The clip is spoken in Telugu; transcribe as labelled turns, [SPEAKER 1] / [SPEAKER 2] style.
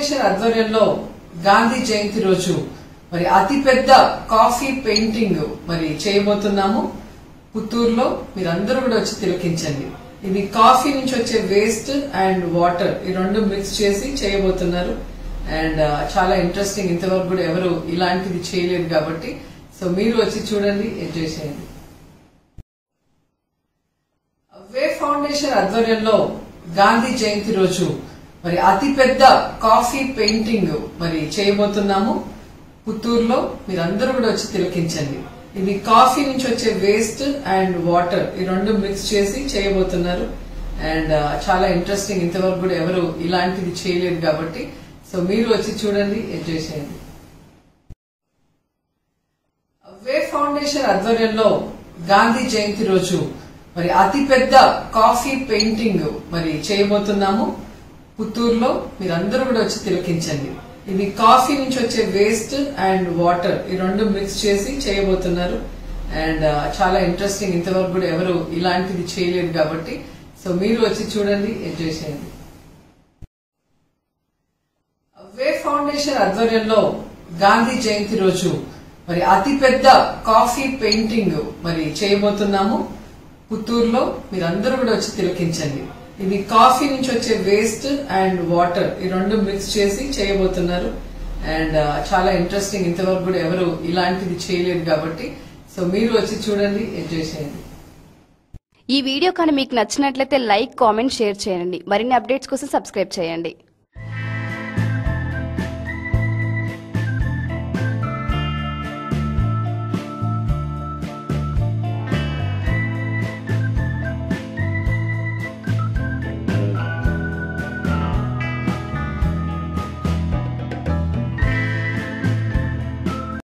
[SPEAKER 1] ఫౌండేషన్ ఆధ్వర్యంలో గాంధీ జయంతి రోజు మరి అతిపెద్ద కాఫీ పెయింటింగ్ మరి చేయబోతున్నాము పుత్తూరులో మీరందరూ కూడా వచ్చి తిలకించండి ఇది కాఫీ నుంచి వచ్చే వేస్ట్ అండ్ వాటర్ ఈ రెండు మిక్స్ చేసి చేయబోతున్నారు అండ్ చాలా ఇంట్రెస్టింగ్ ఇంతవరకు కూడా ఎవరు ఇలాంటిది చేయలేదు కాబట్టి సో మీరు వచ్చి చూడండి ఎంజాయ్ చేయండి వే ఫౌండేషన్ ఆధ్వర్యంలో గాంధీ జయంతి రోజు మరి అతిపెద్ద కాఫీ పెయింటింగ్ మరి చేయబోతున్నాము పుత్తూరులో మీరందరూ కూడా వచ్చి తిలకించండి ఇది కాఫీ నుంచి వచ్చే వేస్ట్ అండ్ వాటర్ ఈ రెండు మిక్స్ చేసి చేయబోతున్నారు అండ్ చాలా ఇంట్రెస్టింగ్ ఇంతవరకు కూడా ఎవరు ఇలాంటిది చేయలేదు కాబట్టి సో మీరు వచ్చి చూడండి ఎంజాయ్ చేయండి వే ఫౌండేషన్ ఆధ్వర్యంలో గాంధీ జయంతి రోజు మరి అతిపెద్ద కాఫీ పెయింటింగ్ మరి చేయబోతున్నాము పుత్తూరులో మీరందరూ కూడా వచ్చి తిలకించండి ఇది కాఫీ నుంచి వచ్చే వేస్ట్ అండ్ వాటర్ ఈ రెండు మిక్స్ చేసి చేయబోతున్నారు అండ్ చాలా ఇంట్రెస్టింగ్ ఇంతవరకు కూడా ఎవరు ఇలాంటిది చేయలేదు కాబట్టి సో మీరు వచ్చి చూడండి ఎంజాయ్ చేయండి వే ఫౌండేషన్ ఆధ్వర్యంలో గాంధీ జయంతి రోజు మరి అతిపెద్ద కాఫీ పెయింటింగ్ మరి చేయబోతున్నాము పుత్తూరులో మీరందరూ కూడా వచ్చి తిలకించండి ఇది కాఫీ నుంచి వచ్చే వేస్ట్ అండ్ వాటర్ ఈ రెండు మిక్స్ చేసి చేయబోతున్నారు అండ్ చాలా ఇంట్రెస్టింగ్ ఇంతవరకు కూడా ఎవరు ఇలాంటిది చేయలేదు కాబట్టి సో మీరు వచ్చి చూడండి ఎంజాయ్ చేయండి
[SPEAKER 2] ఈ వీడియో కానీ మీకు నచ్చినట్లయితే లైక్ కామెంట్ షేర్ చేయండి మరిన్ని అప్డేట్స్ కోసం సబ్స్క్రైబ్ చేయండి